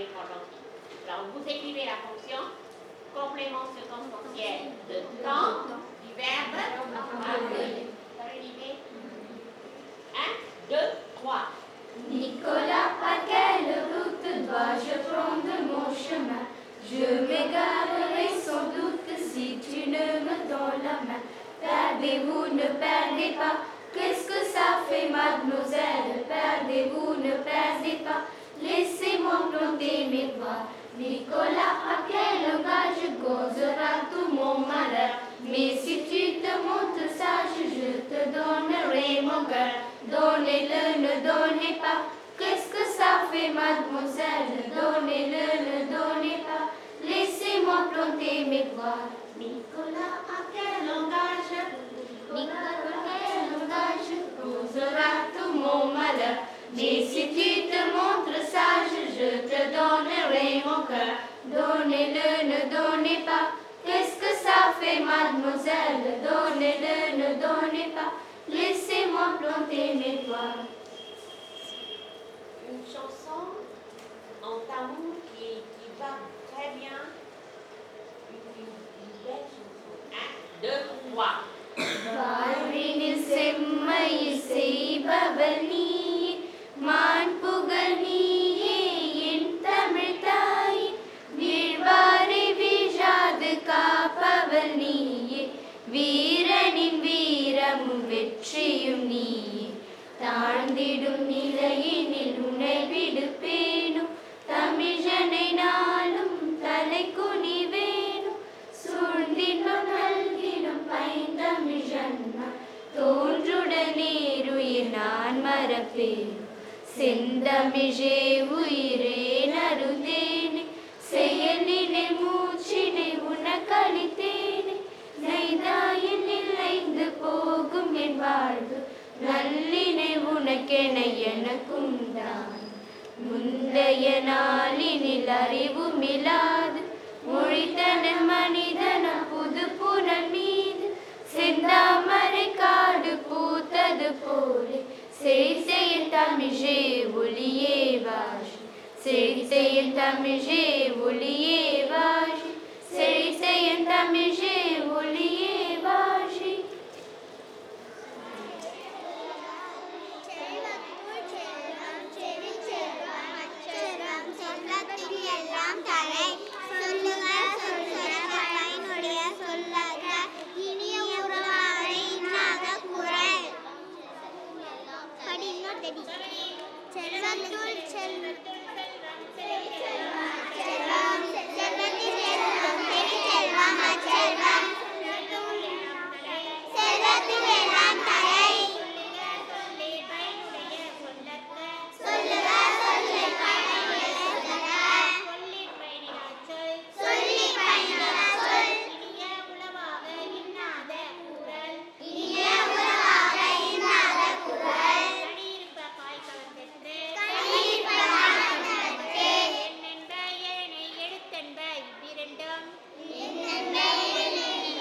pendentifs. Alors, vous écrivez la fonction complément circonstanciel de temps du verbe appeler. Vous avez l'idée 1, 2, 3. Nicolas, à quelle route dois-je prendre mon chemin Je m'égarerai sans doute si tu ne me donnes la main. Perdez-vous, ne perdez pas. Qu'est-ce que ça fait, mademoiselle Perdez-vous, ne perdez pas. Laissez-moi planter mes doigts. Nicolas, à quel langage causera tout mon malheur Mais si tu te montres sage, je te donnerai mon cœur. Donnez-le, ne donnez pas. Qu'est-ce que ça fait, mademoiselle Donnez-le, ne donnez pas. Laissez-moi planter mes doigts. Nicolas, à quel langage Nicolas, à quel langage causera tout mon malheur Mais si tu te montres sage, je te donnerai mon cœur. Donnez-le, ne donnez pas. Qu'est-ce que ça fait, mademoiselle Donnez-le, ne donnez pas. Laissez-moi planter mes doigts. Une chanson en tamoul qui, qui va très bien. Une, une, une belle chanson. 1, 2, 3. வாழ்வினில் செம்மையில் செய்பவர் நீயே மான் புகழ் நீயே என் தமிழ் தாய் வீழ்வாரை வீழாது காப்பவர் நீயே வீரனின் வீரமும் வெற்றியும் நீயே தாழ்ந்திடும் நிலையினில் உன்னை விடுப்பேனும் தமிழனை நாளும் தலை குனிவேனும் சூழ்ந்திடும் நல்கிடும் பைந்தமிழன்னா தோன்றுடனேருயிர் நான் மறப்பேன் செந்தமிழே உயிரே நருந்தேனே செயலினை மூச்சினை உனக்களித்தேனே நெய்தாயின் நிலைந்து போகும் என் வாழ்வு நல்லினை உனக்கென எனக்கும் தான் முந்தைய நாளினில் அறிவும் இல்லாது மொழித்தன மனிதன புது புனல் மீது செந்தாமரை காடு பூத்தது போலே செய்செய தமிழே ஒளியே வாஷி செய்செய தமிழே ஒளியே வாஷி செய்செய தமிழே ஒளியே வாஷி செல்வத்துள் செல்வம், செவி செல்வம், அச்செல்வம், செல்வத்துக்கு எல்லாம் தலை. சொல்லுக, சொல்லுக, பயனுடைய சொல்லுக, இனிய உறவாக இன்னாத குரல். படி, இன்னொரு தடி. செல்வத்துள் செல்வம், செவி செல்வம், அச்செல்வம், செல்வத்துக்கு செல்வம், செவி செல்வம், அச்செல்வம், செல்வத்துக்கு எல்லாம் தலை. சொல்லுக, சொல்லு, பயனுடைய சொல்லுக. சொல்லி பயனுள்ள சொல். இனிய உறவாக இன்னாத குரல். கனியிருப்ப காய் கலந்தென்று. எண்ணென்ப ஏனை எழுத்தென்ப இவ்விரண்டும்.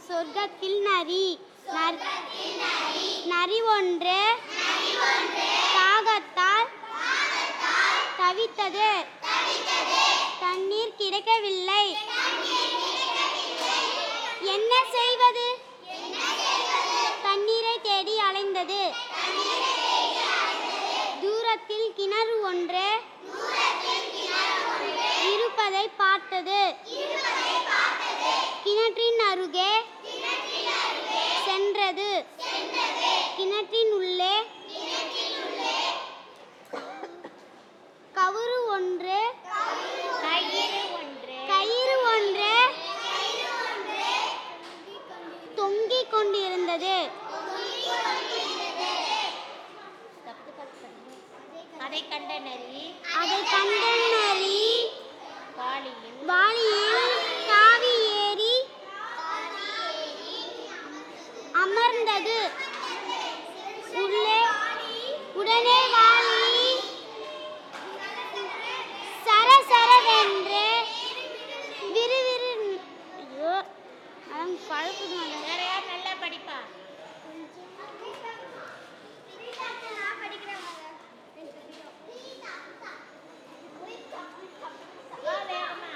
சொர்க்கத்தில் நரி நர்- நரி ஒன்று தாகத்தால் தவித்தது தண்ணீர் கிடைக்கவில்லை என்ன செய்வது தண்ணீரை தேடி அலைந்தது தூரத்தில் கிணறு ஒன்று இருப்பதை பார்த்தது கிணற்றின் அருகே சென்றது கிணற்றின் உள்ளே கவுரு ஒன்று கயிறு ஒன்று கயிறு ஒன்று தொங்கிக் கொண்டிருந்தது அதை கண்ட நரி அதை கண்ட நரி வாளியில் வாளியில் தாவி ஏறி அமர்ந்தது உள்ளே உடனே வாளி சரசரவென்று விறுவிறு ஐயோ அவன் பழக்குது வேற யார் நல்லா படிப்பா வா வேகமா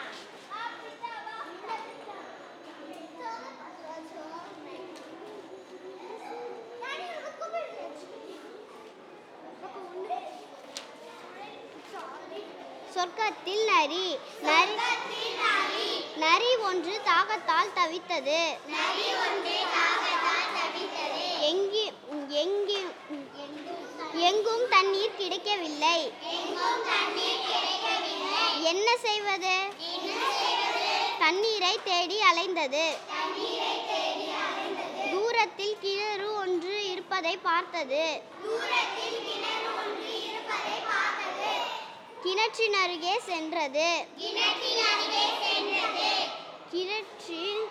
சொர்க்கத்தில் நரி நரி நரி ஒன்று தாகத்தால் தவித்தது எங்கி எங்கி எங்கும் தண்ணீர் கிடைக்கவில்லை என்ன செய்வது தண்ணீரை தேடி அலைந்தது தூரத்தில் கிணறு ஒன்று இருப்பதை பார்த்தது கிணற்றின் அருகே சென்றது கிணற்றில்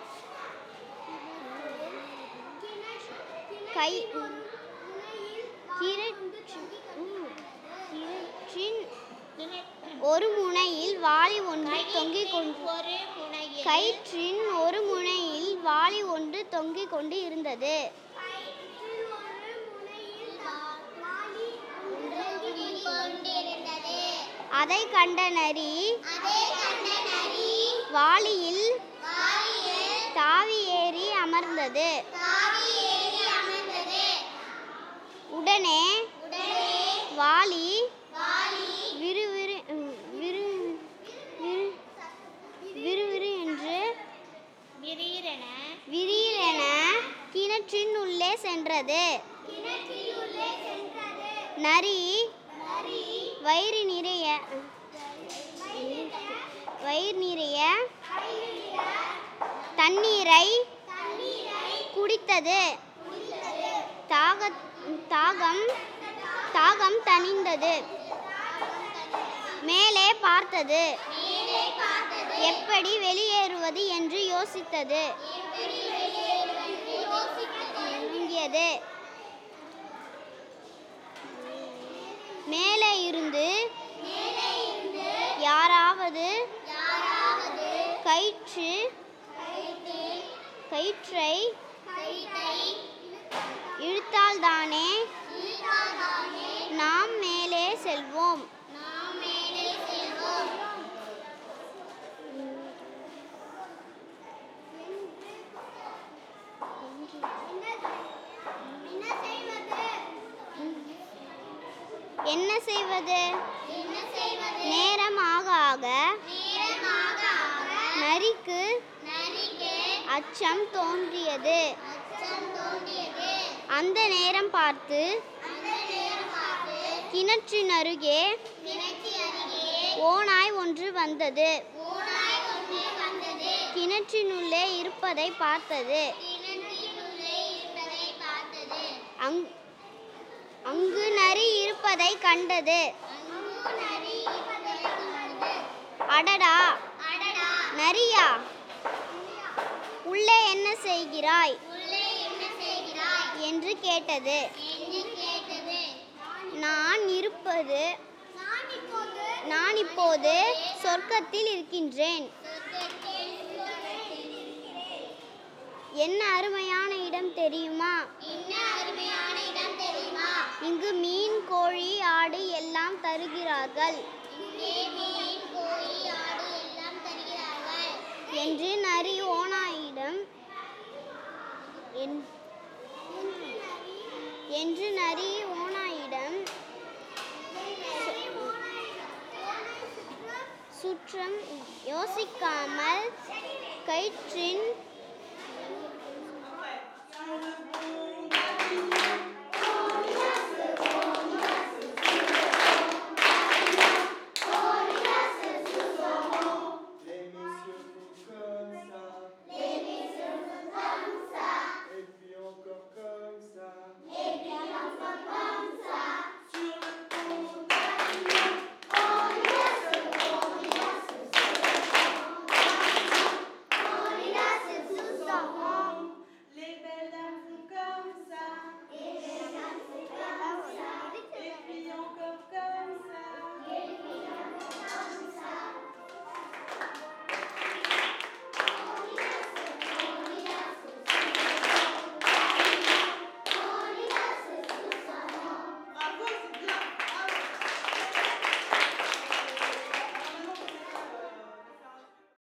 கை கிணற்று- ம், கிணற்றின் ஒரு முனையில் வாளி ஒன்று தொங்கிக் கொண்டு ஒரு முனையில் கயிற்றின் ஒரு முனையில் வாளி ஒன்று தொங்கிக் கொண்டு இருந்தது அதை கண்ட நரி வாளியில் தாவி ஏறி அமர்ந்தது உடனே வாளி விறுவிறு விறு விறு விறுவிறு என்று விரீரென விரியென கிணற்றின் உள்ளே சென்றது நரி வயிறு நிறைய வயிறு நிறைய தண்ணீரை குடித்தது தாக தாகம் தாகம் தணிந்தது மேலே பார்த்தது எப்படி வெளியேறுவது என்று யோசித்தது இறங்கியது மேலே இருந்து யாராவது கயிற்று கயிற்றை இழுத்தால்தானே நாம் மேலே செல்வோம் என்ன செய்வது நேரம் ஆக ஆக நரிக்கு அச்சம் தோன்றியது அந்த நேரம் பார்த்து கிணற்றின் அருகே ஓநாய் ஒன்று வந்தது கிணற்றினுள்ளே இருப்பதை பார்த்தது அங் அங்கு நரி இருப்பதை கண்டது அடடா நரியா உள்ளே என்ன செய்கிறாய் என்று கேட்டது நான் இருப்பது நான் இப்போது சொர்க்கத்தில் இருக்கின்றேன் என்ன அருமையான இடம் தெரியுமா என்ன அருமையான இடம் தெரியுமா இங்கு மீன் கோழி ஆடு எல்லாம் தருகிறார்கள் இங்கே மீன் கோழி ஆடு எல்லாம் தருகிறார்கள் என்று நரி ஓனாயிடம் என்- என்று நரி ஓனாயிடம் சுற்றம் யோசிக்காமல் கயிற்றின்